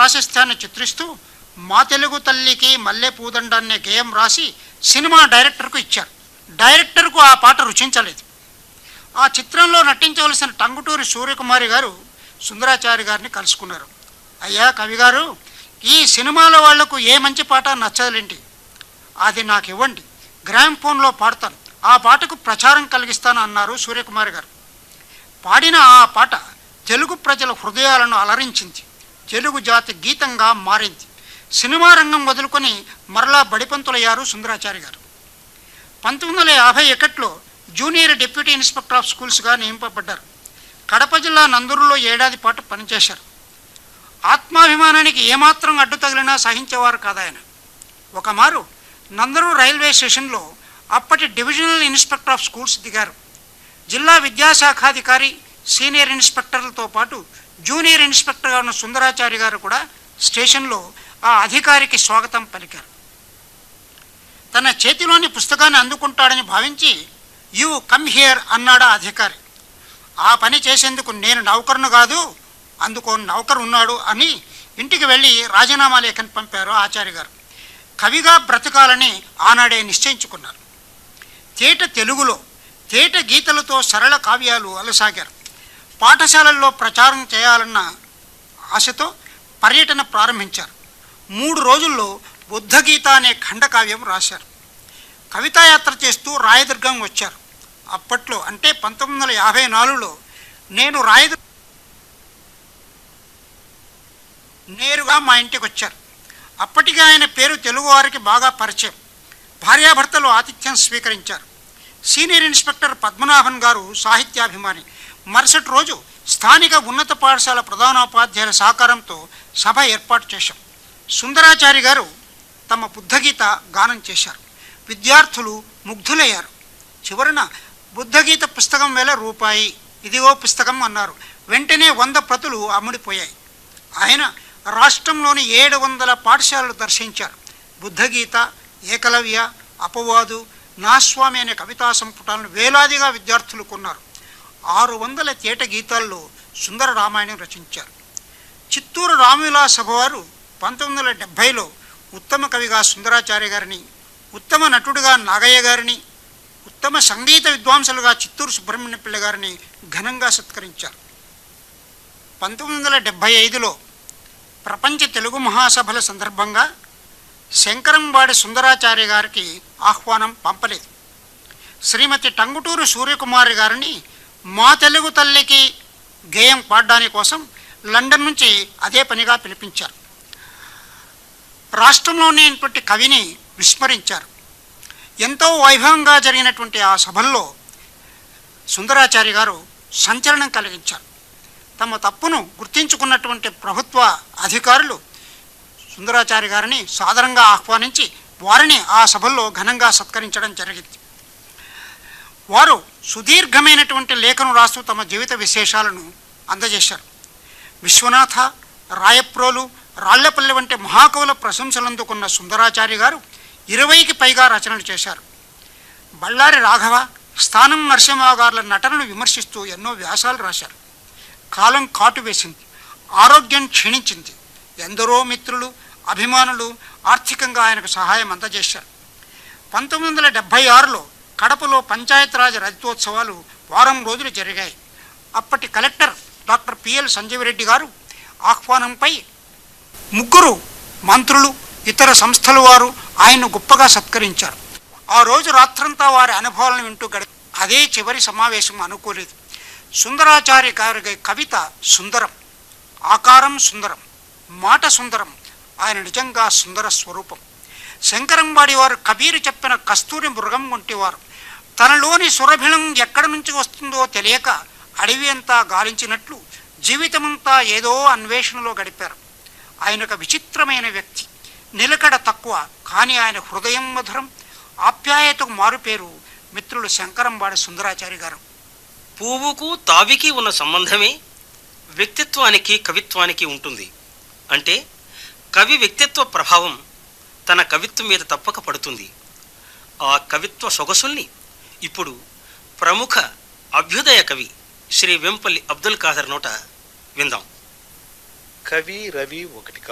ప్రాశస్త్యాన్ని చిత్రిస్తూ మా తెలుగు తల్లికి మల్లె పూదండ అనే గేయం రాసి సినిమా డైరెక్టర్కు ఇచ్చారు డైరెక్టర్కు ఆ పాట రుచించలేదు ఆ చిత్రంలో నటించవలసిన టంగుటూరి సూర్యకుమారి గారు సుందరాచారి గారిని కలుసుకున్నారు అయ్యా కవి గారు ఈ సినిమాలో వాళ్లకు ఏ మంచి పాట నచ్చలేంటి అది నాకు ఇవ్వండి గ్రామ్ ఫోన్లో పాడతాను ఆ పాటకు ప్రచారం కలిగిస్తాను అన్నారు సూర్యకుమారి గారు పాడిన ఆ పాట తెలుగు ప్రజల హృదయాలను అలరించింది తెలుగు జాతి గీతంగా మారింది సినిమా రంగం వదులుకొని మరలా బడిపంతులయ్యారు సుందరాచారి గారు పంతొమ్మిది వందల యాభై ఒకటిలో జూనియర్ డిప్యూటీ ఇన్స్పెక్టర్ ఆఫ్ స్కూల్స్గా నియమింపబడ్డారు కడప జిల్లా నందూరులో ఏడాది పాటు పనిచేశారు ఆత్మాభిమానానికి ఏమాత్రం అడ్డు తగిలినా సహించేవారు కాదాయన ఒకమారు నందరు రైల్వే స్టేషన్లో అప్పటి డివిజనల్ ఇన్స్పెక్టర్ ఆఫ్ స్కూల్స్ దిగారు జిల్లా విద్యాశాఖాధికారి సీనియర్ ఇన్స్పెక్టర్లతో పాటు జూనియర్ ఇన్స్పెక్టర్గా ఉన్న సుందరాచారి గారు కూడా స్టేషన్లో ఆ అధికారికి స్వాగతం పలికారు తన చేతిలోని పుస్తకాన్ని అందుకుంటాడని భావించి యు కమ్ హియర్ అన్నాడు ఆ అధికారి ఆ పని చేసేందుకు నేను నౌకరును కాదు అందుకో నౌకరు ఉన్నాడు అని ఇంటికి వెళ్ళి రాజీనామా లేఖని పంపారు ఆచార్య గారు కవిగా బ్రతకాలని ఆనాడే నిశ్చయించుకున్నారు తేట తెలుగులో తేట గీతలతో సరళ కావ్యాలు అలసాగారు పాఠశాలల్లో ప్రచారం చేయాలన్న ఆశతో పర్యటన ప్రారంభించారు మూడు రోజుల్లో బుద్ధగీత అనే ఖండకావ్యం రాశారు కవితాయాత్ర చేస్తూ రాయదుర్గం వచ్చారు అప్పట్లో అంటే పంతొమ్మిది వందల యాభై నాలుగులో నేను రాయదు నేరుగా మా ఇంటికి వచ్చారు అప్పటికే ఆయన పేరు తెలుగువారికి బాగా పరిచయం భార్యాభర్తలు ఆతిథ్యం స్వీకరించారు సీనియర్ ఇన్స్పెక్టర్ పద్మనాభన్ గారు సాహిత్యాభిమాని మరుసటి రోజు స్థానిక ఉన్నత పాఠశాల ప్రధానోపాధ్యాయుల సహకారంతో సభ ఏర్పాటు చేశాం సుందరాచారి గారు తమ బుద్ధగీత గానం చేశారు విద్యార్థులు ముగ్ధులయ్యారు చివరన బుద్ధగీత పుస్తకం వేల రూపాయి ఇదిగో పుస్తకం అన్నారు వెంటనే వంద ప్రతులు అమ్ముడిపోయాయి ఆయన రాష్ట్రంలోని ఏడు వందల పాఠశాలలు దర్శించారు బుద్ధగీత ఏకలవ్య అపవాదు నాస్వామి అనే కవితా సంపుటాలను వేలాదిగా విద్యార్థులు కొన్నారు ఆరు వందల తేట గీతాల్లో సుందర రామాయణం రచించారు చిత్తూరు రామవిలాస సభ వారు పంతొమ్మిది వందల డెబ్భైలో ఉత్తమ కవిగా సుందరాచార్య గారిని ఉత్తమ నటుడుగా నాగయ్య గారిని ఉత్తమ సంగీత విద్వాంసులుగా చిత్తూరు సుబ్రహ్మణ్య పిల్ల గారిని ఘనంగా సత్కరించారు పంతొమ్మిది వందల డెబ్భై ఐదులో ప్రపంచ తెలుగు మహాసభల సందర్భంగా శంకరంవాడి సుందరాచార్య గారికి ఆహ్వానం పంపలేదు శ్రీమతి టంగుటూరు సూర్యకుమారి గారిని మా తెలుగు తల్లికి గేయం పాడడానికి కోసం లండన్ నుంచి అదే పనిగా పిలిపించారు రాష్ట్రంలోనేటువంటి కవిని విస్మరించారు ఎంతో వైభవంగా జరిగినటువంటి ఆ సభల్లో సుందరాచారి గారు సంచలనం కలిగించారు తమ తప్పును గుర్తించుకున్నటువంటి ప్రభుత్వ అధికారులు సుందరాచారి గారిని సాదరంగా ఆహ్వానించి వారిని ఆ సభల్లో ఘనంగా సత్కరించడం జరిగింది వారు సుదీర్ఘమైనటువంటి లేఖను రాస్తూ తమ జీవిత విశేషాలను అందజేశారు విశ్వనాథ రాయప్రోలు రాళ్లపల్లి వంటి మహాకవుల ప్రశంసలు అందుకున్న సుందరాచారి గారు ఇరవైకి పైగా రచనలు చేశారు బళ్ళారి రాఘవ స్థానం నరసింహరావు గారుల నటనను విమర్శిస్తూ ఎన్నో వ్యాసాలు రాశారు కాలం కాటు వేసింది ఆరోగ్యం క్షీణించింది ఎందరో మిత్రులు అభిమానులు ఆర్థికంగా ఆయనకు సహాయం అందజేశారు పంతొమ్మిది వందల డెబ్భై ఆరులో కడపలో పంచాయతీరాజ్ రజతోత్సవాలు వారం రోజులు జరిగాయి అప్పటి కలెక్టర్ డాక్టర్ పిఎల్ సంజీవరెడ్డి గారు ఆహ్వానంపై ముగ్గురు మంత్రులు ఇతర సంస్థల వారు ఆయన్ను గొప్పగా సత్కరించారు ఆ రోజు రాత్రంతా వారి అనుభవాలను వింటూ గడి అదే చివరి సమావేశం అనుకోలేదు సుందరాచార్య గారి కవిత సుందరం ఆకారం సుందరం మాట సుందరం ఆయన నిజంగా సుందర స్వరూపం శంకరంబాడి వారు కబీరు చెప్పిన కస్తూరి మృగం వంటివారు తనలోని సురభిళం ఎక్కడి నుంచి వస్తుందో తెలియక అడవి అంతా గాలించినట్లు జీవితమంతా ఏదో అన్వేషణలో గడిపారు ఆయన ఒక విచిత్రమైన వ్యక్తి నిలకడ తక్కువ కానీ ఆయన హృదయం మధురం ఆప్యాయతకు మారుపేరు మిత్రులు శంకరంబాడి సుందరాచారి గారు పువ్వుకు తావికి ఉన్న సంబంధమే వ్యక్తిత్వానికి కవిత్వానికి ఉంటుంది అంటే కవి వ్యక్తిత్వ ప్రభావం తన కవిత్వం మీద తప్పక పడుతుంది ఆ కవిత్వ సొగసుల్ని ఇప్పుడు ప్రముఖ అభ్యుదయ కవి శ్రీ వెంపల్లి అబ్దుల్ ఖాదర్ నోట విందాం కవి రవి ఒకటి